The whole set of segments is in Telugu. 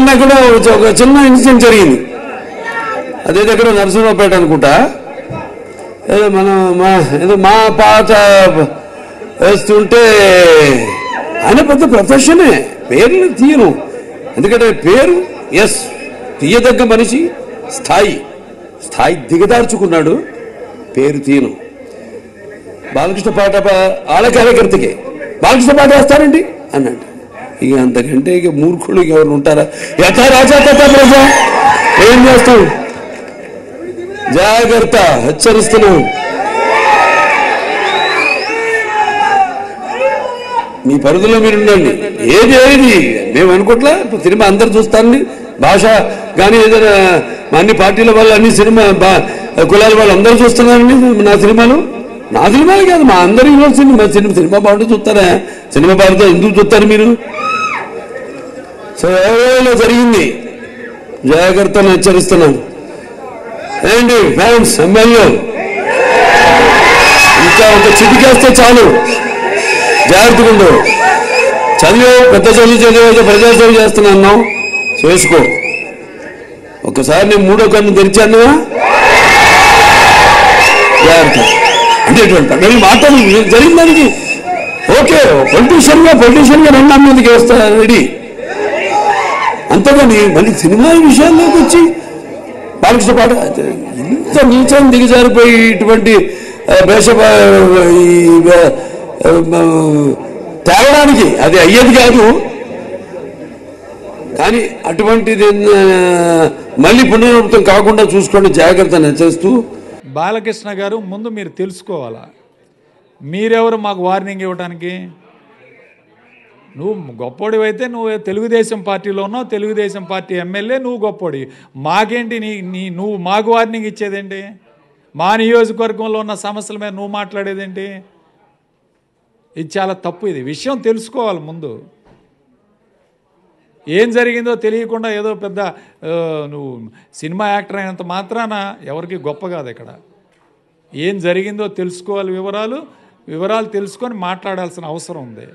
నిన్న కూడా ఒక- ఒక చిన్న ఇన్సిడెంట్ జరిగింది అదే దగ్గర నరసింహపేట అనుకుంటా ఏదో మనం మా ఏదో మా పాట వేస్తుంటే ఆయన పెద్ద ప్రొఫెషనే పేరు తీయను ఎందుకంటే పేరు ఎస్ తీయదగ్గ మనిషి స్థాయి స్థాయి దిగదార్చుకున్నాడు పేరు తీయను బాలకృష్ణ పాట పా- ఆల కార్యకర్తకే బాలకృష్ణ పాట వేస్తారండి అన్నాడు ఇక అంతకంటే ఇక మూర్ఖులు ఇక ఎవరు ఉంటారా యథా రాజా తథా ప్రజ ఏం చేస్తాం జాగ్రత్త హెచ్చరిస్తున్నాం మీ పరిధిలో మీరు ఉండండి ఏది ఏది మేము అనుకోట్లా ఇప్పుడు సినిమా అందరు చూస్తారని భాష కానీ ఏదైనా మా అన్ని పార్టీల వాళ్ళు అన్ని సినిమా బా- కులాల వాళ్ళు అందరూ చూస్తున్నారండి నా సినిమాలు నా సినిమాలు కాదు మా అందరి సినిమా సినిమా సినిమా బాగుంటే చూస్తారా సినిమా బాగుంటే ఎందుకు చూస్తారు మీరు సో ఎవరో జరిగింది జాగ్రత్తను హెచ్చరిస్తున్నాను ఏంటి ఫ్యాన్స్ ఎమ్మెల్యే ఇంకా ఒక చిటికేస్తే చాలు జాగ్రత్తగా ఉండు చదివే పెద్ద చదువు చదివే ప్రజాసేవ చేస్తున్నాను చేసుకో ఒకసారి నేను మూడో కన్ను తెరిచాను జాగ్రత్త అంటే ఇటువంటి పక్కన మాట్లాడు జరిగిన దానికి ఓకే పొలిటీషియన్ గా పొలిటీషియన్ గా రెండు మందికి వస్తా రెడీ అంతేగాని మళ్ళీ సినిమా విషయాల్లోకి వచ్చి బాలకృష్ణ పాట ఇంత నీచం దిగజారిపోయి ఇటువంటి ఆ, వేష ఈ ఆ, ఆ, తేవడానికి అది అయ్యేది కాదు కానీ అటువంటిది ఆ, మళ్ళీ పునరావృతం కాకుండా చూసుకోండి జాగ్రత్త హెచ్చరిస్తూ బాలకృష్ణ గారు ముందు మీరు తెలుసుకోవాలా మీరెవరు మాకు వార్నింగ్ ఇవ్వడానికి నువ్వు గొప్పోడివైతే నువ్వు తెలుగుదేశం పార్టీలో ఉన్నావు తెలుగుదేశం పార్టీ ఎమ్మెల్యే నువ్వు గొప్పోడి మాకేంటి నీ నీ నువ్వు మాకు వార్నింగ్ ఇచ్చేదేంటి మా నియోజకవర్గంలో ఉన్న సమస్యల మీద నువ్వు మాట్లాడేదేంటి ఇది చాలా తప్పు ఇది విషయం తెలుసుకోవాలి ముందు ఏం జరిగిందో తెలియకుండా ఏదో పెద్ద ఆ, నువ్వు సినిమా యాక్టర్ అయినంత మాత్రాన ఎవరికి గొప్ప కాదు ఇక్కడ ఏం జరిగిందో తెలుసుకోవాలి వివరాలు వివరాలు తెలుసుకొని మాట్లాడాల్సిన అవసరం ఉంది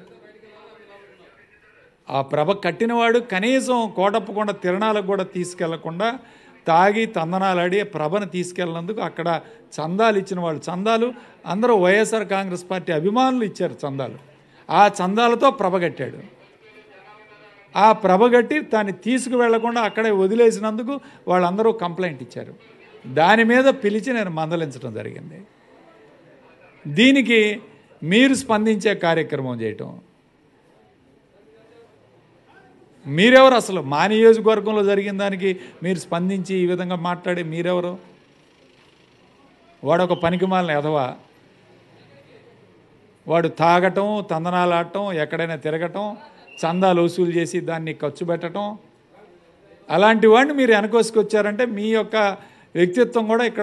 ఆ ప్రభ కట్టినవాడు కనీసం కోటప్పకొండ తిరణాలకు కూడా తీసుకెళ్లకుండా తాగి తందనాలాడి ఆ ప్రభను తీసుకెళ్ళినందుకు అక్కడ చందాలు ఇచ్చిన వాళ్ళు చందాలు అందరూ వైఎస్ఆర్ కాంగ్రెస్ పార్టీ అభిమానులు ఇచ్చారు చందాలు ఆ చందాలతో ప్రభ కట్టాడు ఆ ప్రభగట్టి దాన్ని తీసుకువెళ్లకుండా అక్కడే వదిలేసినందుకు వాళ్ళందరూ కంప్లైంట్ ఇచ్చారు దాని మీద పిలిచి నేను మందలించడం జరిగింది దీనికి మీరు స్పందించే కార్యక్రమం చేయటం మీరెవరు అసలు మా నియోజకవర్గంలో జరిగిన దానికి మీరు స్పందించి ఈ విధంగా మాట్లాడే మీరెవరు వాడు ఒక పనికిమాలిన ఎదవా వాడు తాగటం తందనాలు ఆడటం ఎక్కడైనా తిరగటం చందాలు వసూలు చేసి దాన్ని ఖర్చు పెట్టడం అలాంటి వాడిని మీరు వెనకోసుకొచ్చారంటే మీ యొక్క వ్యక్తిత్వం కూడా ఇక్కడ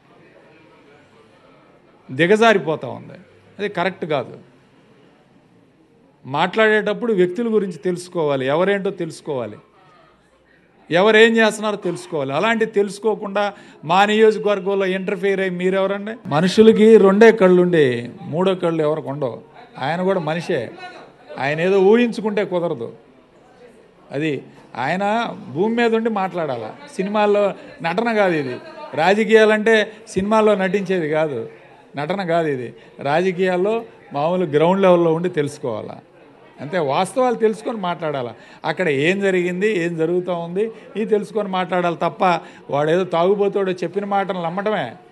దిగజారిపోతూ ఉంది అది కరెక్ట్ కాదు మాట్లాడేటప్పుడు వ్యక్తుల గురించి తెలుసుకోవాలి ఎవరేంటో తెలుసుకోవాలి ఎవరేం చేస్తున్నారో తెలుసుకోవాలి అలాంటి తెలుసుకోకుండా మా నియోజకవర్గంలో ఇంటర్ఫియర్ అయ్యి మీరెవరండి మనుషులకి రెండే కళ్ళు ఉండి మూడో కళ్ళు ఎవరికి ఉండవు ఆయన కూడా మనిషే ఆయన ఏదో ఊహించుకుంటే కుదరదు అది ఆయన భూమి మీద ఉండి మాట్లాడాలి సినిమాల్లో నటన కాదు ఇది రాజకీయాలంటే సినిమాల్లో నటించేది కాదు నటన కాదు ఇది రాజకీయాల్లో మామూలు గ్రౌండ్ లెవెల్లో ఉండి తెలుసుకోవాలా అంతే వాస్తవాలు తెలుసుకొని మాట్లాడాలి అక్కడ ఏం జరిగింది ఏం జరుగుతూ ఉంది ఇది తెలుసుకొని మాట్లాడాలి తప్ప వాడేదో తాగుబోతాడో చెప్పిన మాటలు నమ్మటమే